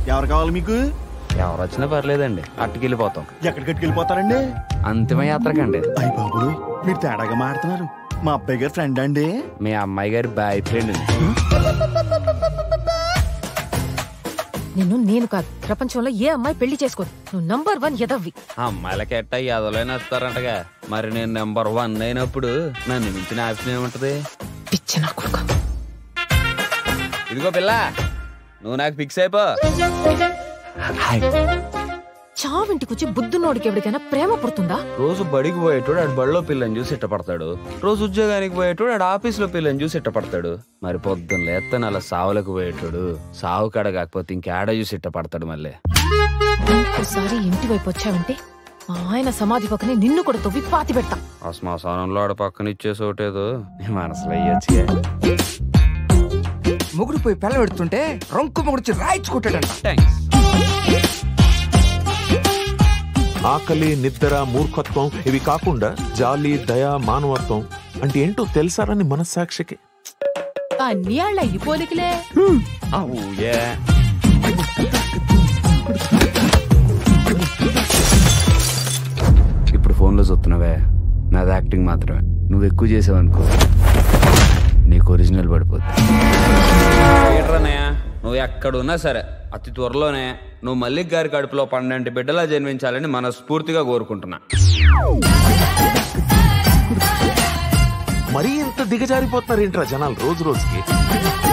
ఎవరు కావాలి మీకు ఎవరు వచ్చినా పర్లేదండి అట్టుకెళ్ళిపోతాం ఎక్కడికి వెళ్ళిపోతారండి అంతిమ యాత్రకండి అయ్యి బాబు మీరు తేడాగా మాడుతున్నారు మా అబ్బాయి గారి ఫ్రెండ్ అండి మీ అమ్మాయి గారి బాయ్ ఫ్రెండ్ నిన్ను నేను కాదు ప్రపంచంలో ఏ అమ్మాయి పెళ్లి చేసుకోదు నువ్వు నంబర్ వన్ ఎదవ్వి అమ్మాయిలకి ఎట్ట ఎదలైనా వస్తారంటగా మరి నేను నెంబర్ వన్ అయినప్పుడు నన్ను మించిన ఆప్షన్ ఏముంటది పిచ్చి నా కొడుకు ఇదిగో పిల్ల నువ్వు నాకు ఫిక్స్ అయిపో హాయ్ చావింటికి వచ్చి బుద్ధున్నోడికి ఎవరికైనా ప్రేమ పుడుతుందా రోజు బడికి పోయేటోడు ఆడు బడిలో పిల్లని చూసి ఇట్టపడతాడు రోజు ఉద్యోగానికి పోయేటోడు ఆడు ఆఫీస్లో పిల్లని చూసి ఇట్టపడతాడు మరి పొద్దున్న లేత్తని అలా సావులకు పోయేటోడు సావు కాడ కాకపోతే ఇంకేడ చూసి ఇట్టపడతాడు మళ్ళీ ఒకసారి ఇంటి వైపు వచ్చావంటే మా ఆయన సమాధి పక్కనే నిన్ను కూడా తవ్వి పాతి పెడతా ఆ శ్మశానంలో ఆడ పక్కన ఇచ్చేసి ఒకటేదో నీ మనసులో అయ్యొచ్చుగా ముగుడు పోయి పిల్ల పెడుతుంటే రొంకు ముగుడు రాయించుకుంటాడంట థ్యాంక్స్ ఆకలి నిద్ర మూర్ఖత్వం ఇవి కాకుండా జాలి దయ మానవత్వం అంటే ఏంటో తెలుసారని మనస్సాక్షికి అన్ని ఆళ్ళ ఈ పోలికలే అవుయే ఇప్పుడు ఫోన్లో చూస్తున్నావే నాది యాక్టింగ్ మాత్రమే నువ్వు ఎక్కువ చేసావనుకో నీకు ఒరిజినల్ పడిపోద్ది ఏంట్రన్నయ్య నువ్వు ఎక్కడున్నా సరే అతి త్వరలోనే నువ్వు మల్లిక్ గారి కడుపులో పన్నెండు బిడ్డలా జన్మించాలని మనస్ఫూర్తిగా కోరుకుంటున్నా మరీ ఇంత దిగజారిపోతున్నారు ఏంట్రా జనాలు రోజు రోజుకి